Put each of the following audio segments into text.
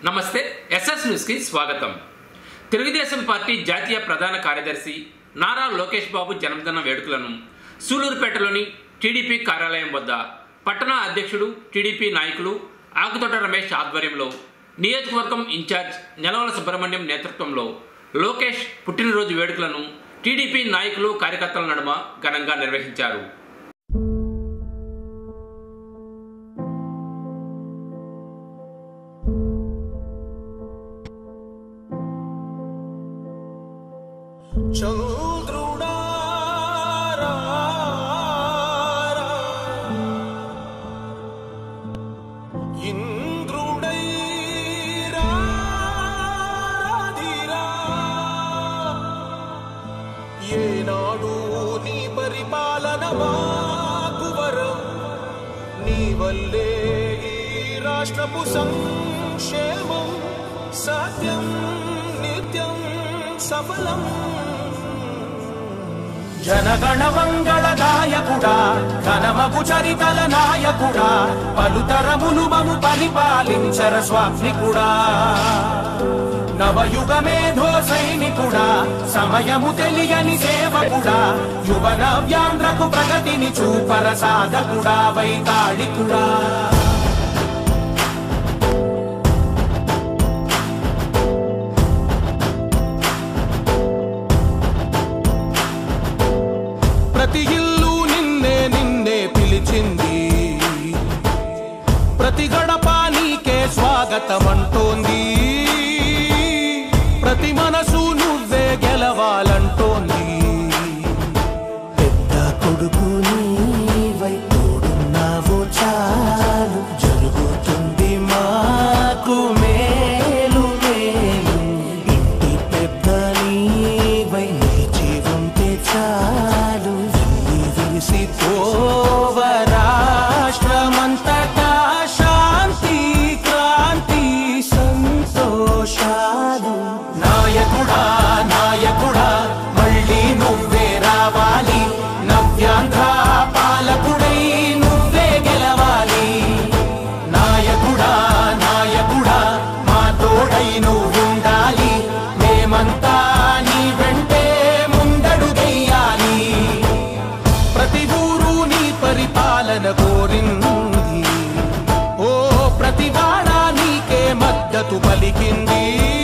నమస్తే ఎస్ఎస్ న్యూస్కి స్వాగతం తెలుగుదేశం పార్టీ జాతీయ ప్రధాన కార్యదర్శి నారా లోకేష్ బాబు జన్మదిన వేడుకలను సూలూరుపేటలోని టీడీపీ కార్యాలయం వద్ద పట్టణ అధ్యక్షుడు టీడీపీ నాయకులు ఆకుతోట రమేష్ ఆధ్వర్యంలో నియోజకవర్గం ఇన్ఛార్జ్ నెలవల సుబ్రహ్మణ్యం నేతృత్వంలో లోకేష్ పుట్టినరోజు వేడుకలను టీడీపీ నాయకులు కార్యకర్తల నడుమ ఘనంగా నిర్వహించారు చంద్రుడా రా, రా. ఇంద్రుడై రాధిరా. ఏనాడు నీ పరిపాలన మాకు వరం నీ వల్లే ఈ రాష్ట్రపు సంక్షేమం సత్యం నిత్యం సఫలం జనగణ మంగళదాయకుడా ఘనమగు చరితల నాయకుడా పలుతరములు మము పరిపాలించర స్వామికుడా నవయుగ మేధో సైనికుడా సమయము తెలియని సేవకుడా యువన వ్యాంధ్రకు ప్రగతిని చూపర సాధకుడా వైతాళికుడా ప్రతి ఇల్లు నిన్నే నిన్నే పిలిచింది ప్రతి గడప నీకే స్వాగతం అంటోంది ప్రతి మనసు నువ్వే గెలవాలంటోంది పెద్ద కొడుకు నీవై తోడున్నావు చాలు జరుగుతుంది మాకు మేలు మేలు ఇంటి పెద్ద నీవై నిలిచి ఉంటే చాలు ఈ విరిసి పోవ రాష్ట్రమంతటా శాంతి క్రాంతి సంతోషాలు నాయకుడా నాయకుడా మళ్ళీ నువ్వే రావాలి నవ్యాంధ్ర పాలకుడై నువ్వే గెలవాలి నాయకుడా నాయకుడా మా తోడై నువ్వుండాలి మేమంతా నీ వెంటే ముందడుగెయ్యాలి ప్రతి ఊరు నీ పరిపాలన కోరింది ఓ ప్రతి వాడ నీకే మద్దతు పలికింది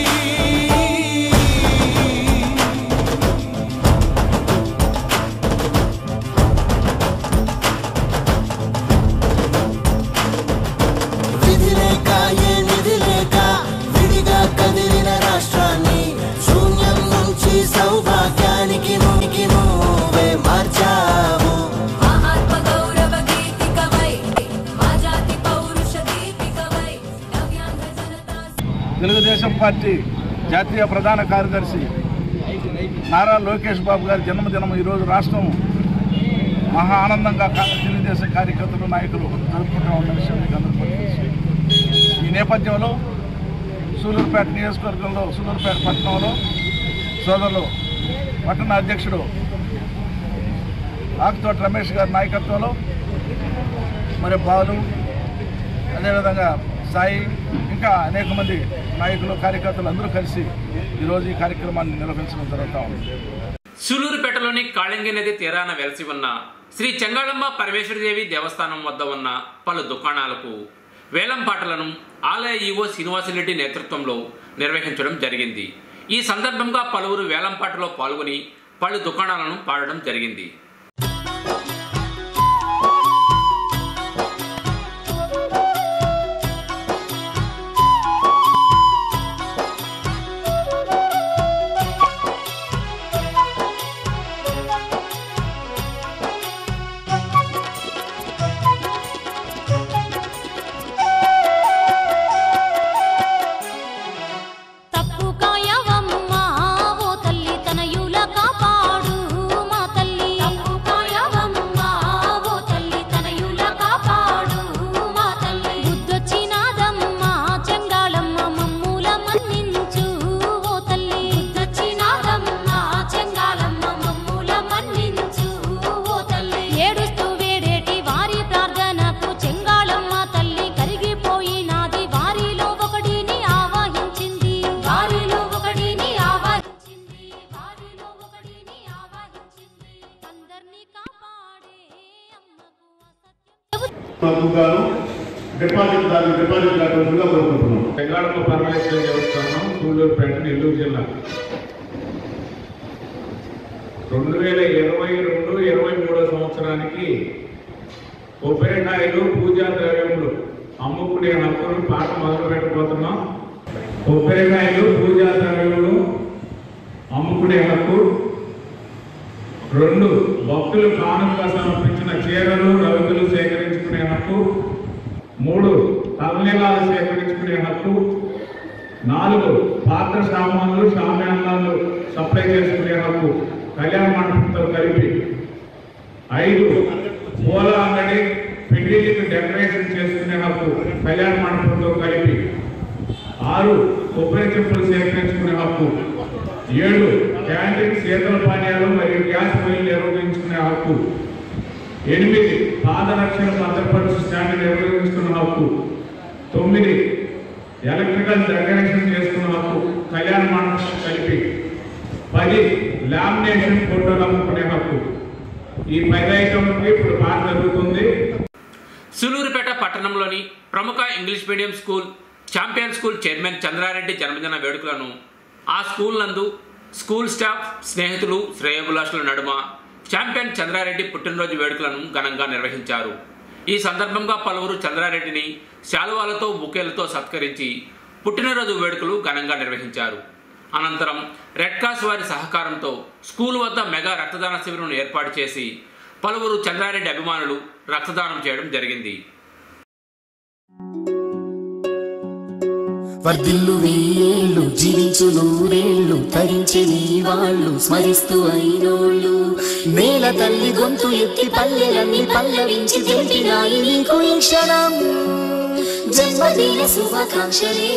విధి లేక ఏ నిధి లేక విడిగా కదిలిన రాష్ట్రాన్ని శూన్యం నుంచి సౌభాగ్యానికి నునికి నువ్వే మార్చావు మా ఆత్మ గౌరవ గీతికవై మా జాతి పౌరుష దీపికవై నవ్యాంధ్ర జనతా తెలుగుదేశం పార్టీ జాతీయ ప్రధాన కార్యదర్శి నారా లోకేష్ బాబు గారి జన్మదినం ఈరోజు రాష్ట్రం మహా ఆనందంగా కా- తెలుగుదేశం కార్యకర్తలు నాయకులు జరుపుకుంటూ ఉన్న విషయం మీకు అందరికీ తెలుసు ఈ నేపథ్యంలో సూలూరుపేట నియోజకవర్గంలో సూలూరుపేట పట్టణంలో సోదరులు పట్టణ అధ్యక్షుడు ఆకుతోట రమేష్ గారి నాయకత్వంలో మరి బాలు అదేవిధంగా సాయి ఇంకా అనేక మంది నాయకులు కార్యకర్తలు అందరూ కలిసి ఈరోజు ఈ కార్యక్రమాన్ని నిర్వహించడం జరుగుతూ ఉంది సూలూరుపేటలోని కాళింగి నది తీరాన వెలసి ఉన్న శ్రీ చెంగాళమ్మ పరమేశ్వరదేవి దేవస్థానం వద్ద ఉన్న పలు దుకాణాలకు వేలం పాటలను ఆలయ ఈవో శ్రీనివాసరెడ్డి నేతృత్వంలో నిర్వహించడం జరిగింది ఈ సందర్భంగా పలువురు వేలం పాటలో పాల్గొని పలు దుకాణాలను పాడడం జరిగింది తప్పు కాయవమ్మా ఓ తల్లి తనయుల కాపాడు మా తల్లి తప్పు గాను డిపాజిట్ దాన్ని డిపాజిట్ కట్టవలసిందిగా కోరుకుంటున్నాం తెలంగాణలో పరమేశ్వర దేవస్థానం సూళ్ళూరుపేట నెల్లూరు జిల్లా రెండు వేల ఇరవై రెండు ఇరవై మూడో సంవత్సరానికి కొబ్బరికాయలు పూజా ద్రవ్యములు అమ్ముకునే హక్కును పాట మొదలు పెట్టబోతున్నాం కొబ్బరికాయలు పూజా ద్రవ్యములు అమ్ముకునే హక్కు రెండు భక్తులు కానుకగా సమర్పించిన చీరలు రవికలు సేకరించుకునే హక్కు మూడు తలనీలాలు సేకరించుకునే హక్కు నాలుగు పాత్ర సామాన్లు సామాన్లు సప్లై చేసుకునే హక్కు కళ్యాణ మండపంతో కలిపి ఐదు పూల అంగడి పెళ్లిళ్ళకి డెకరేషన్ చేసుకునే హక్కు కళ్యాణ మండపంతో కలిపి ఆరు కొబ్బరి చెప్పులు సేకరించుకునే హక్కు ఏడు క్యాంటీన్ శీతల పానీయాలు మరియు గ్యాస్ పొయ్యిలు నిర్వహించుకునే హక్కు ఎనిమిది పాదరక్షణ భద్రపరుచు స్టాండ్ నిర్వహించుకున్న హక్కు తొమ్మిది ఎలక్ట్రికల్ డెకరేషన్ చేసుకున్న హక్కు కళ్యాణ మండపం కలిపి పది లామినేషన్ ఫోటోలు అమ్ముకునే హక్కు ఈ పది ఐటమ్కి ఇప్పుడు పాట జరుగుతుంది సులూరుపేట పట్టణంలోని ప్రముఖ English medium school champion school chairman Chandra Reddy జన్మదిన వేడుకలను ఆ స్కూల్ నందు స్కూల్ స్టాఫ్ స్నేహితులు శ్రేయోభిలాషుల నడుమ ఛాంపియన్ చంద్రారెడ్డి పుట్టినరోజు వేడుకలను ఘనంగా నిర్వహించారు ఈ సందర్భంగా పలువురు చంద్రారెడ్డిని శాలువాలతో బుకేలతో సత్కరించి పుట్టినరోజు వేడుకలు ఘనంగా నిర్వహించారు అనంతరం రెడ్ క్రాస్ వారి సహకారంతో స్కూల్ వద్ద మెగా రక్తదాన శిబిరం ఏర్పాటు చేసి పలువురు చంద్రారెడ్డి అభిమానులు రక్తదానం చేయడం జరిగింది వర్ధిల్లు వెయ్యేళ్ళు జీవించు నూరేళ్ళు తరించి నీ వాళ్ళు స్మరిస్తూ అయినోళ్ళు నేల తల్లి గొంతు ఎత్తి పల్లెలన్నీ పల్లవించి తెలిపినాయి నీకు ఈ క్షణం జన్మదిన శుభాకాంక్షలే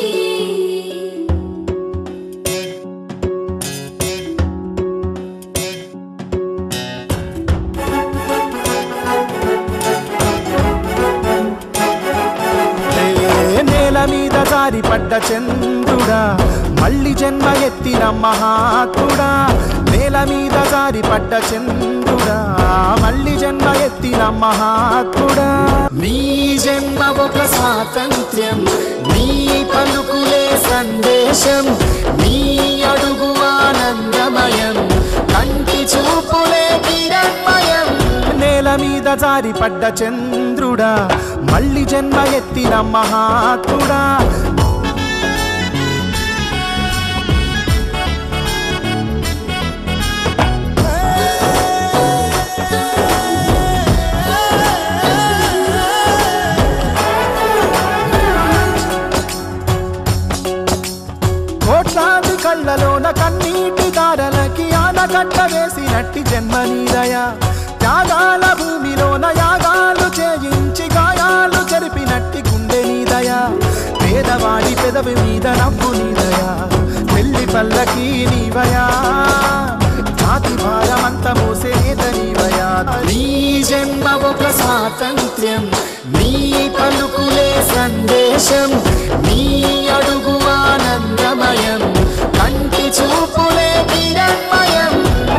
ఏ నేల మీద జారిపడ్డ చంద్రుడా మళ్ళీ జన్మ ఎత్తిన మహాత్ముడా నేల మీద జారిపడ్డ చంద్రుడా మళ్ళీ జన్మ ఎత్తిన మహాత్ముడా నీ జన్మ ఒక స్వాతంత్ర్యం నీ పలుకులే సందేశం నీ అడుగు ఆనందమయం కంటి చూపులే కిరణ్మయం నేల మీద జారిపడ్డ చంద్రుడా మళ్ళీ జన్మ ఎత్తిన మహాత్ముడా కోట్లాది కళ్ళలోన కన్నీటి దారలకి ఆనకట్ట వేసినట్టి జన్మ నీదయ త్యాగాల భూమిలోన యాగాలు చేయించి గాయాలు చెరిపినట్టి గుండె నీదయ పేదవాడి పెదవి మీద నవ్వు నీదయ పెళ్లి పల్లకి నీవయా జాతి భారమంత మోసే నేత నీవయా నీ జన్మ ఒక స్వాతంత్ర్యం నీ పలుకులే సందేశం నీ అడుగు ఆనందమయం కంటి చూపులే కిరణ్మయం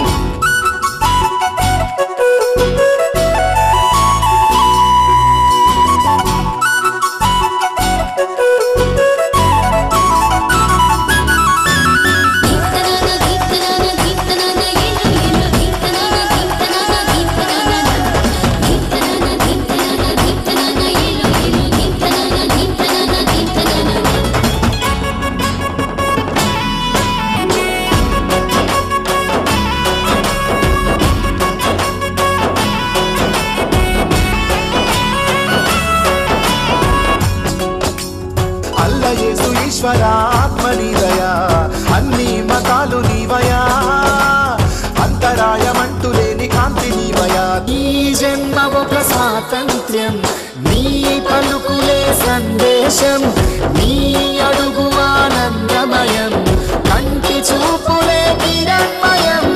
అల్ల యేసు ఈశ్వర ఆత్మ నీదయా అన్ని మతాలు నీవయా అంతరాయమంటూ లేని కాంతి నీవయా ఈ జన్మ ఒక స్వాతంత్ర్యం నీ పలుకులే సందేశం నీ అడుగు ఆనందమయం కంటి చూపులే కిరణ్మయం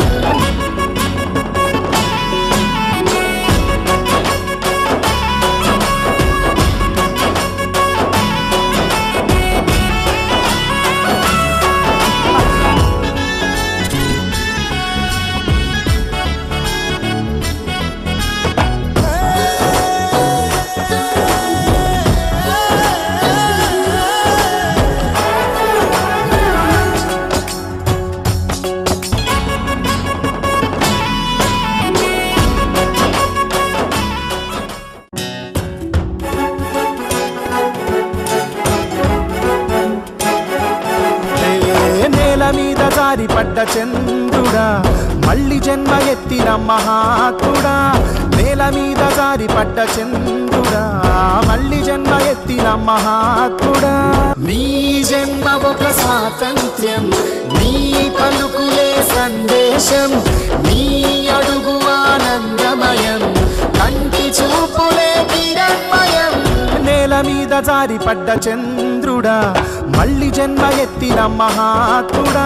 పడ్డ చంద్రుడా మళ్ళీ జన్మ ఎత్తిన మహాత్ముడా నేల మీద జారి పడ్డ చంద్రుడా మళ్ళీ జన్మ ఎత్తిన మహాత్ముడా నీ జన్మ ఒక స్వాతంత్ర్యం నీ పలుకులే సందేశం నీ అడుగు ఆనందమయం కంటి చూపులే కిరణ్మయం నేల మీద జారి పడ్డ చంద్రుడా మళ్ళీ జన్మ ఎత్తిన మహాత్ముడా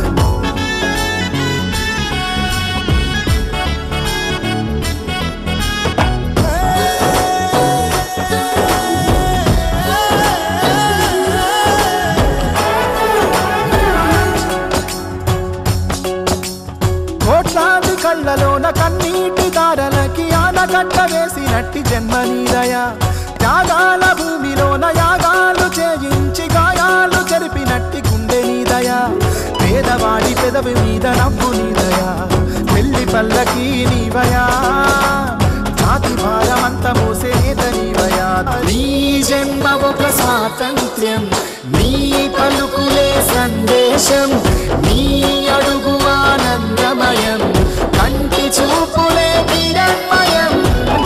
కోట్లాది కళ్ళలోన కన్నీటి దారలకి ఆనకట్ట వేసినట్టి జన్మ నీదయ త్యాగాల భూమిలోన యాగాలు చేయించి గాయాలు చెరిపినట్టి గుండె నీదయ పేదవాడి పెదవి మీద నవ్వు నీదయ పెళ్లి పల్లకి నీవయా జాతి భారమంత మోసేద నీవయా నీ జన్మ ఒక స్వాతంత్ర్యం నీ పలుకులే సందేశం నీ అడుగు ఆనందమయం కంటి చూపులే కిరణ్మయం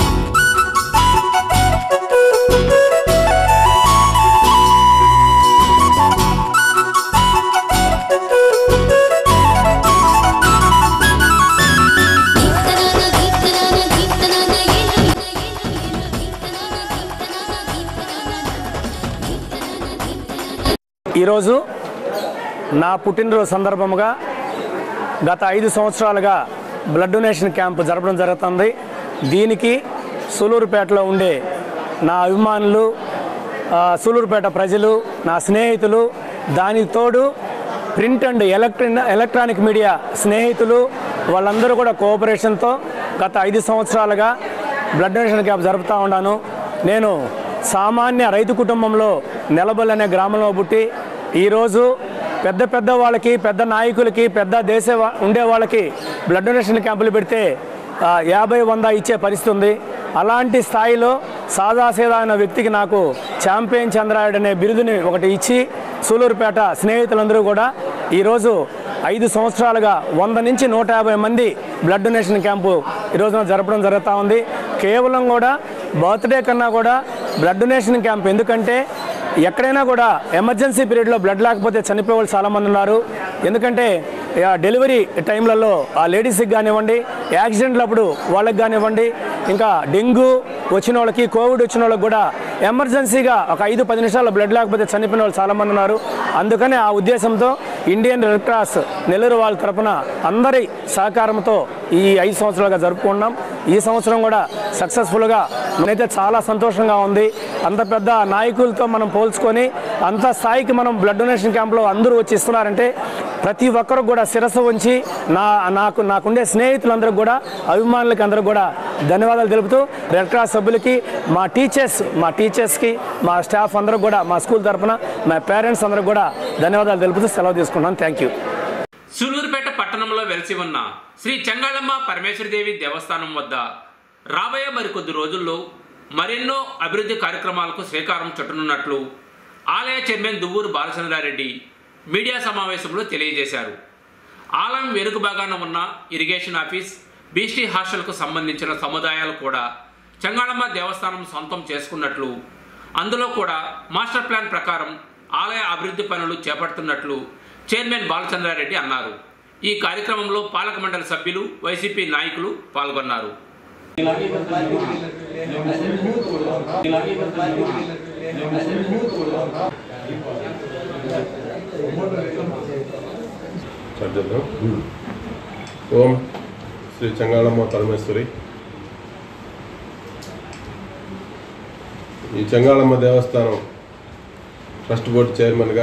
ఈరోజు నా పుట్టినరోజు సందర్భముగా గత ఐదు సంవత్సరాలుగా బ్లడ్ డొనేషన్ క్యాంపు జరపడం జరుగుతుంది దీనికి సూలూరుపేటలో ఉండే నా అభిమానులు ఆ, సూలూరుపేట ప్రజలు నా స్నేహితులు దానికి తోడు ప్రింట్ అండ్ ఎలక్ట్రిన్ ఎలక్ట్రానిక్ మీడియా స్నేహితులు వాళ్ళందరూ కూడా కోఆపరేషన్తో గత ఐదు సంవత్సరాలుగా బ్లడ్ డొనేషన్ క్యాంప్ జరుపుతూ ఉన్నాను నేను సామాన్య రైతు కుటుంబంలో నెలబల్ అనే గ్రామంలో పుట్టి ఈరోజు పెద్ద పెద్ద వాళ్ళకి పెద్ద నాయకులకి పెద్ద దేశ వా- ఉండే వాళ్ళకి బ్లడ్ డొనేషన్ క్యాంపులు పెడితే ఆ, యాభై వంద ఇచ్చే పరిస్థితి ఉంది అలాంటి స్థాయిలో సాదాసీదా అన్న వ్యక్తికి నాకు ఛాంపియన్ చంద్రాయుడు అనే బిరుదుని ఒకటి ఇచ్చి సూలూరుపేట స్నేహితులందరూ కూడా ఈరోజు ఐదు సంవత్సరాలుగా వంద నుంచి నూట యాభై మంది బ్లడ్ డొనేషన్ క్యాంపు ఈ రోజున జరపడం జరుగుతూ ఉంది కేవలం కూడా బర్త్డే కన్నా కూడా బ్లడ్ డొనేషన్ క్యాంప్ ఎందుకంటే ఎక్కడైనా కూడా ఎమర్జెన్సీ పీరియడ్లో బ్లడ్ లేకపోతే చనిపోయే వాళ్ళు చాలామంది ఉన్నారు ఎందుకంటే ఆ డెలివరీ టైంలలో ఆ లేడీస్కి కానివ్వండి యాక్సిడెంట్లప్పుడు వాళ్ళకి కానివ్వండి ఇంకా డెంగ్యూ వచ్చిన వాళ్ళకి కోవిడ్ వచ్చిన వాళ్ళకి కూడా ఎమర్జెన్సీగా ఒక ఐదు పది నిమిషాల్లో బ్లడ్ లేకపోతే చనిపోయిన వాళ్ళు చాలామంది ఉన్నారు అందుకని ఆ ఉద్దేశంతో ఇండియన్ రెడ్ క్రాస్ నెల్లూరు వాళ్ళ తరపున అందరి సహకారంతో ఈ ఐదు సంవత్సరాలుగా జరుపుకున్నాం ఈ సంవత్సరం కూడా సక్సెస్ఫుల్గా నేనైతే చాలా సంతోషంగా ఉంది అంత పెద్ద నాయకులతో మనం పోల్చుకొని అంత స్థాయికి మనం బ్లడ్ డొనేషన్ క్యాంప్లో అందరూ వచ్చి ఇస్తున్నారంటే ప్రతి ఒక్కరు కూడా శిరస్సు ఉంచి నా నాకు నాకుండే స్నేహితులందరూ కూడా అభిమానులకి అందరూ కూడా ధన్యవాదాలు తెలుపుతూ రెడ్ క్రాస్ సభ్యులకి మా టీచర్స్ మా టీచర్స్కి మా స్టాఫ్ అందరూ కూడా మా స్కూల్ తరపున మా పేరెంట్స్ అందరూ కూడా ధన్యవాదాలు తెలుపుతూ సెలవు తీసుకుంటున్నాను థ్యాంక్ యూ సూలూరుపేట పట్టణంలో వెలిసి ఉన్న శ్రీ చెంగాళమ్మ పరమేశ్వరదేవి దేవస్థానం వద్ద రాబోయే మరికొద్ది రోజుల్లో మరెన్నో అభివృద్ధి కార్యక్రమాలకు శ్రీకారం చుట్టనున్నట్లు ఆలయ చైర్మన్ దువ్వూరు బాలచంద్రారెడ్డి మీడియా సమావేశంలో తెలియజేశారు ఆలయం వెనుక భాగాన ఉన్న ఇరిగేషన్ ఆఫీస్ బీసీ హాస్టల్కు సంబంధించిన సముదాయాలు కూడా చెంగాళమ్మ దేవస్థానం సొంతం చేసుకున్నట్లు అందులో కూడా మాస్టర్ ప్లాన్ ప్రకారం ఆలయ అభివృద్ధి పనులు చేపడుతున్నట్లు చైర్మన్ బాలచంద్రారెడ్డి అన్నారు ఈ కార్యక్రమంలో పాలక మండలి సభ్యులు వైసీపీ నాయకులు పాల్గొన్నారు చర్చలో ఓం శ్రీ చెంగాళమ్మ పరమేశ్వరి ఈ చెంగాళమ్మ దేవస్థానం ట్రస్ట్ బోర్డు చైర్మన్గా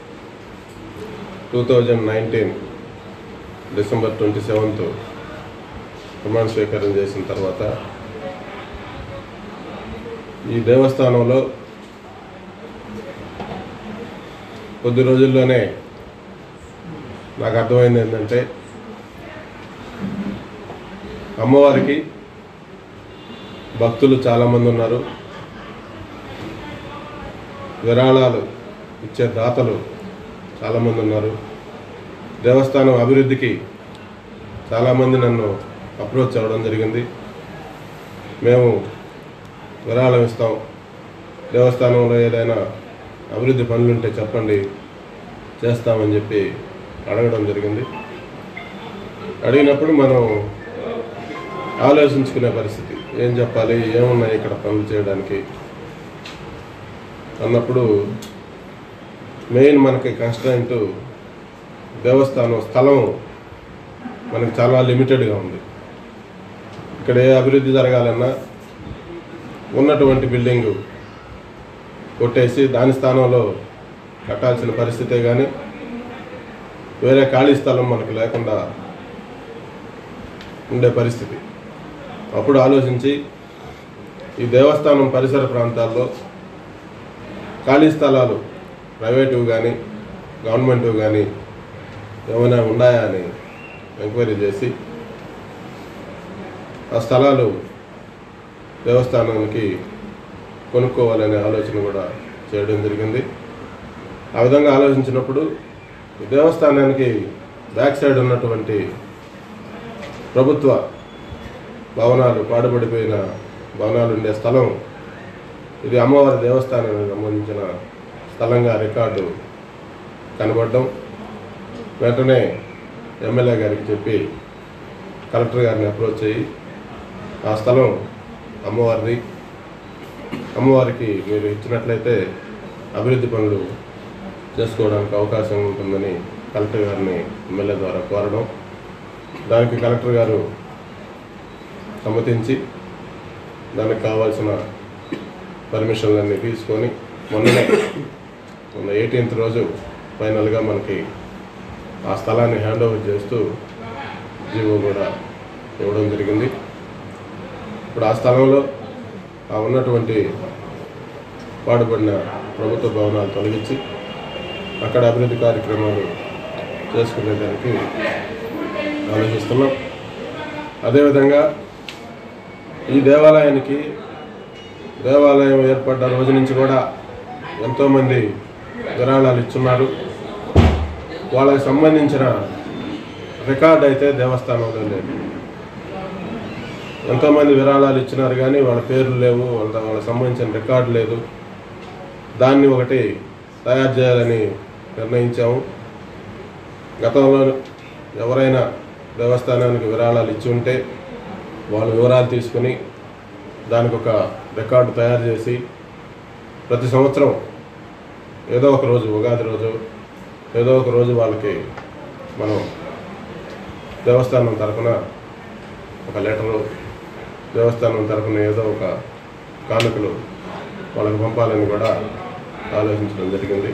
two thousand nineteen December twenty seventh ప్రమాణ స్వీకారం చేసిన తర్వాత ఈ దేవస్థానంలో కొద్ది రోజుల్లోనే నాకు అర్థమైంది ఏంటంటే అమ్మవారికి భక్తులు చాలామంది ఉన్నారు విరాళాలు ఇచ్చే దాతలు చాలామంది ఉన్నారు దేవస్థానం అభివృద్ధికి చాలామంది నన్ను అప్రోచ్ అవ్వడం జరిగింది మేము విరాళం ఇస్తాం దేవస్థానంలో ఏదైనా అభివృద్ధి పనులుంటే చెప్పండి చేస్తామని చెప్పి అడగడం జరిగింది అడిగినప్పుడు మనం ఆలోచించుకునే పరిస్థితి ఏం చెప్పాలి ఏమున్నాయి ఇక్కడ పనులు చేయడానికి అన్నప్పుడు మెయిన్ మనకి కన్స్ట్రాయింట్ దేవస్థానం స్థలం మనకి చాలా లిమిటెడ్గా ఉంది ఇక్కడ ఏ అభివృద్ధి జరగాలన్నా ఉన్నటువంటి బిల్డింగ్ కొట్టేసి దాని స్థానంలో కట్టాల్సిన పరిస్థితే కానీ వేరే ఖాళీ స్థలం మనకు లేకుండా ఉండే పరిస్థితి అప్పుడు ఆలోచించి ఈ దేవస్థానం పరిసర ప్రాంతాల్లో ఖాళీ స్థలాలు ప్రైవేటివి కానీ గవర్నమెంట్ కానీ ఏమైనా ఉన్నాయా అని ఎంక్వైరీ చేసి ఆ స్థలాలు దేవస్థానానికి కొనుక్కోవాలనే ఆలోచన కూడా చేయడం జరిగింది ఆ విధంగా ఆలోచించినప్పుడు ఈ దేవస్థానానికి బ్యాక్ సైడ్ ఉన్నటువంటి ప్రభుత్వ భవనాలు పాడుపడిపోయిన భవనాలు ఉండే స్థలం ఇది అమ్మవారి దేవస్థానానికి సంబంధించిన స్థలంగా రికార్డు కనబడడం వెంటనే ఎమ్మెల్యే గారికి చెప్పి కలెక్టర్ గారిని అప్రోచ్ అయ్యి ఆ స్థలం అమ్మవారిది అమ్మవారికి మీరు ఇచ్చినట్లయితే అభివృద్ధి పనులు చేసుకోవడానికి అవకాశం ఉంటుందని కలెక్టర్ గారిని ఎమ్మెల్యే ద్వారా కోరడం దానికి కలెక్టర్ గారు సమ్మతించి దానికి కావాల్సిన పర్మిషన్లన్నీ తీసుకొని మొన్ననే మొన్న ఎయిటీన్త్ రోజు ఫైనల్గా మనకి ఆ స్థలాన్ని హ్యాండ్ ఓవర్ చేస్తూ జీవో కూడా ఇవ్వడం జరిగింది ఇప్పుడు ఆ స్థలంలో ఆ ఉన్నటువంటి పాడుపడిన ప్రభుత్వ భవనాలు తొలగించి అక్కడ అభివృద్ధి కార్యక్రమాలు చేసుకునేదానికి ఆలోచిస్తున్నాం అదేవిధంగా ఈ దేవాలయానికి దేవాలయం ఏర్పడ్డ రోజు నుంచి కూడా ఎంతోమంది విరాళాలు ఇచ్చున్నారు వాళ్ళకి సంబంధించిన రికార్డ్ అయితే దేవస్థానంలో లేదు ఎంతోమంది విరాళాలు ఇచ్చినారు కానీ వాళ్ళ పేర్లు లేవు వాళ్ళ వాళ్ళకి సంబంధించిన రికార్డు లేదు దాన్ని ఒకటి తయారు చేయాలని నిర్ణయించాము గతంలో ఎవరైనా దేవస్థానానికి విరాళాలు ఇచ్చి ఉంటే వాళ్ళ వివరాలు తీసుకుని దానికి ఒక రికార్డు తయారు చేసి ప్రతి సంవత్సరం ఏదో ఒక రోజు ఉగాది రోజు ఏదో ఒక రోజు వాళ్ళకి మనం దేవస్థానం తరఫున ఒక లెటరు దేవస్థానం తరఫున ఏదో ఒక కానుకలు వాళ్ళకి పంపాలని కూడా ఆలోచించడం జరిగింది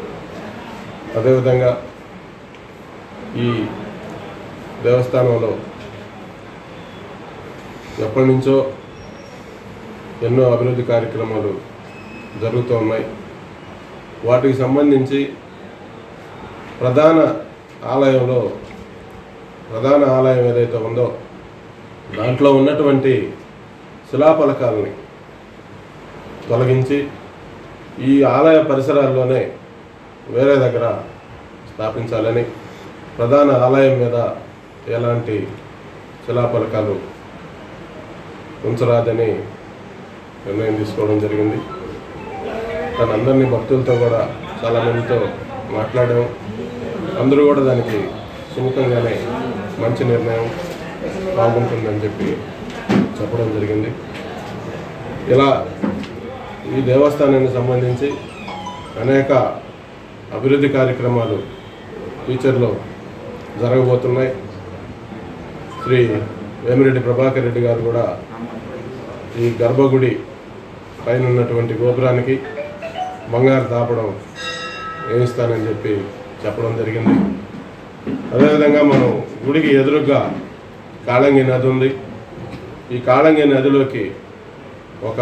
అదేవిధంగా ఈ దేవస్థానంలో ఎప్పటి నుంచో ఎన్నో అభివృద్ధి కార్యక్రమాలు జరుగుతూ ఉన్నాయి వాటికి సంబంధించి ప్రధాన ఆలయంలో ప్రధాన ఆలయం ఏదైతే ఉందో దాంట్లో ఉన్నటువంటి శిలాఫలకాలని తొలగించి ఈ ఆలయ పరిసరాల్లోనే వేరే దగ్గర స్థాపించాలని ప్రధాన ఆలయం మీద ఎలాంటి శిలాఫలకాలు ఉంచరాదని నిర్ణయం తీసుకోవడం జరిగింది తన అందరినీ భక్తులతో కూడా చాలామందితో మాట్లాడాము అందరూ కూడా దానికి సుముఖంగానే మంచి నిర్ణయం బాగుంటుందని చెప్పి చెప్పడం జరిగింది ఇలా ఈ దేవస్థానానికి సంబంధించి అనేక అభివృద్ధి కార్యక్రమాలు ఫ్యూచర్లో జరగబోతున్నాయి శ్రీ వేమిరెడ్డి ప్రభాకర్ రెడ్డి గారు కూడా ఈ గర్భగుడి పైన ఉన్నటువంటి గోపురానికి బంగారు తాపడం వేయిస్తానని చెప్పి చెప్పడం జరిగింది అదేవిధంగా మనం గుడికి ఎదురుగా కాళంగి నది ఉంది ఈ కాళంగి నదిలోకి ఒక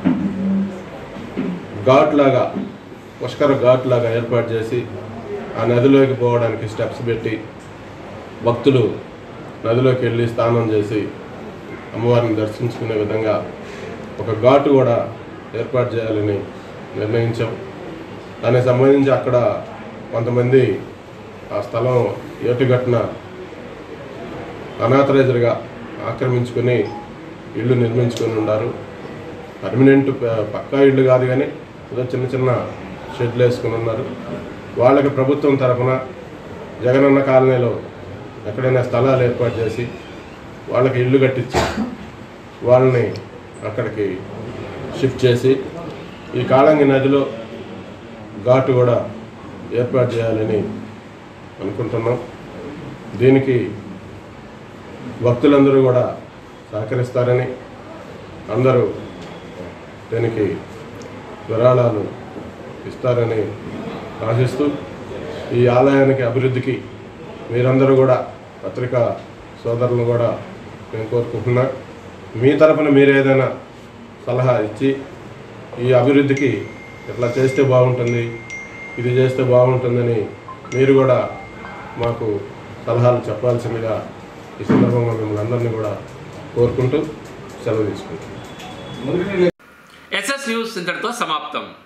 ఘాట్ లాగా పుష్కర ఘాట్ లాగా ఏర్పాటు చేసి ఆ నదిలోకి పోవడానికి స్టెప్స్ పెట్టి భక్తులు నదిలోకి వెళ్ళి స్నానం చేసి అమ్మవారిని దర్శించుకునే విధంగా ఒక ఘాటు కూడా ఏర్పాటు చేయాలని నిర్ణయించాం దానికి సంబంధించి అక్కడ కొంతమంది ఆ స్థలం ఏటుగట్టున అనాథరైజర్గా ఆక్రమించుకొని ఇల్లు నిర్మించుకొని ఉన్నారు పర్మనెంట్ ప- పక్కా ఇల్లు కాదు కానీ ఏదో చిన్న చిన్న షెడ్లు వేసుకుని ఉన్నారు వాళ్ళకి ప్రభుత్వం తరఫున జగనన్న కాలనీలో ఎక్కడైనా స్థలాలు ఏర్పాటు చేసి వాళ్ళకి ఇల్లు కట్టించి వాళ్ళని అక్కడికి షిఫ్ట్ చేసి ఈ కాళంగి నదిలో ఘాటు కూడా ఏర్పాటు చేయాలని అనుకుంటున్నాం దీనికి భక్తులందరూ కూడా సహకరిస్తారని అందరూ దీనికి విరాళాలు ఇస్తారని ఆశిస్తూ ఈ ఆలయానికి అభివృద్ధికి మీరందరూ కూడా పత్రికా సోదరులను కూడా నేను కోరుకుంటున్నా మీ తరఫున మీరు ఏదైనా సలహా ఇచ్చి ఈ అభివృద్ధికి ఇట్లా చేస్తే బాగుంటుంది ఇది చేస్తే బాగుంటుందని మీరు కూడా మాకు సలహాలు చెప్పాల్సిందిగా ఈ సందర్భంగా మిమ్మల్ని అందరినీ కూడా కోరుకుంటూ సెలవు తీసుకుంటాం ఎస్ఎస్ న్యూస్ ఇంతటితో సమాప్తం